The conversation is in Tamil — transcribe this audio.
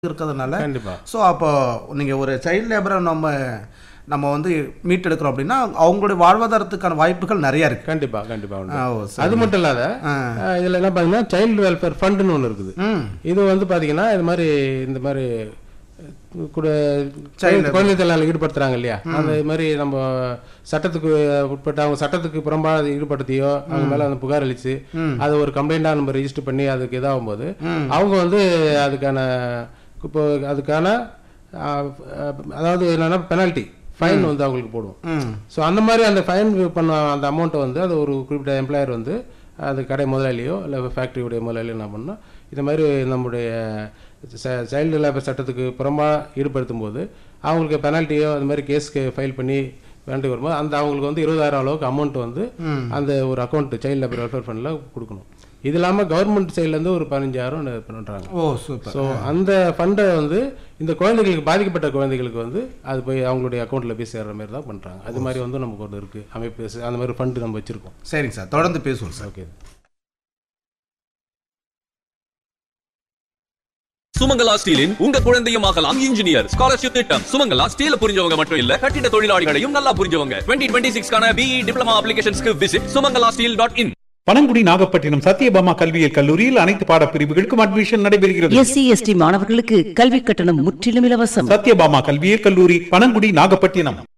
இருக்கிறதுனால கண்டிப்பா ஸோ அப்போ நீங்கள் ஒரு சைல்டு லேபரை நம்ம நம்ம வந்து மீட்டெடுக்கிறோம் அப்படின்னா அவங்களுடைய வாழ்வாதாரத்துக்கான வாய்ப்புகள் நிறையா இருக்கு கண்டிப்பா கண்டிப்பா உண்டு. ஆ, ஓ, சரி. அது மட்டும் இல்லாத ஆ. அஹ், இதுல என்ன பாத்தீங்கன்னா சைல்டு வெல்ஃபேர் ஃபண்டுன்னு ஒன்று இருக்குது ம் இது வந்து பாத்தீங்கன்னா இது மாதிரி இந்த மாதிரி அஹ், கூட Child குழந்தை தொழிலாளர் ஈடுபடுத்துறாங்க இல்லையா அந்த இது மாதிரி நம்ம சட்டத்துக்கு உட்பட்டு அவங்க சட்டத்துக்கு புறம்பா அதை ஈடுபடுத்தியோ அவங்க மேல அந்த புகார் அளிச்சு அதை ஒரு கம்ப்ளைண்டா நம்ம ரெஜிஸ்டர் பண்ணி அதுக்கு இதாகும் போது அவங்க வந்து அதுக்கான இப்போ அதுக்கான அஹ், அஹ், அதாவது என்னன்னா பெனால்ட்டி ஃபைன் வந்து அவங்களுக்கு போடுவோம் ம் ஸோ அந்த மாதிரி அந்த ஃபைன் பண்ண அந்த அமௌண்ட்டை வந்து அது ஒரு குறிப்பிட்ட எம்ப்ளாயர் வந்து அது கடை முதலாளியோ இல்லை ஃபேக்ட்ரியுடைய முதலாளியோ என்ன பண்ணால் இந்த மாதிரி நம்முடைய சைல்டு லேபர் சட்டத்துக்கு புறம்பாக ஈடுபடுத்தும் போது அவங்களுக்கு பெனால்ட்டியோ அது மாதிரி கேஸ்க்கு ஃபைல் பண்ணி வேண்டி வரும்போது அந்த அவங்களுக்கு வந்து இருபதாயிரம் அளவுக்கு அமௌண்ட் வந்து அந்த ஒரு அக்கௌண்ட் சைல்டு லேபர் வெல்ஃபேர் ஃபண்டில் கொடுக்கணும் இது இல்லாமல் கவர்மெண்ட் சைட்லேருந்து ஒரு பதினஞ்சாயிரம் பண்ணுறாங்க ஓ சூப்பர் ஸோ அந்த ஃபண்டை வந்து இந்த குழந்தைகளுக்கு பாதிக்கப்பட்ட குழந்தைகளுக்கு வந்து அது போய் அவங்களுடைய அக்கௌண்ட்டில் போய் சேர்ற மாதிரி தான் பண்ணுறாங்க அது மாதிரி வந்து நமக்கு ஒன்று இருக்குது அமைப்பு அந்த மாதிரி ஃபண்டு நம்ம வச்சுருக்கோம் சரிங்க சார் தொடர்ந்து பேசுவோம் சார் ஓகே சுமங்கலா ஸ்டீலின் உங்க குழந்தையும் ஆகலாம் இன்ஜினியர் ஸ்காலர்ஷிப் திட்டம் சுமங்கலா ஸ்டீல புரிஞ்சவங்க மட்டும் இல்ல கட்டிட தொழிலாளிகளையும் நல்லா புரிஞ்சவங்க டுவெண்ட்டி டுவெண்ட்டி சிக்ஸ்க்கான பிஇ டிப்ளமா அப்ளிகேஷன்ஸ்க்கு visit Sumangala steel dot in Panangudi Nagapattinam Sathyabama கல்வியியல் கல்லூரியில் அனைத்து பாடப்பிரிவுகளுக்கும் அட்மிஷன் நடைபெறுகிறது எஸ்சி எஸ்டி மாணவர்களுக்கு கல்வி கட்டணம் முற்றிலும் இலவசம் சத்யபாமா கல்வியியல் கல்லூரி பனங்குடி நாகப்பட்டினம்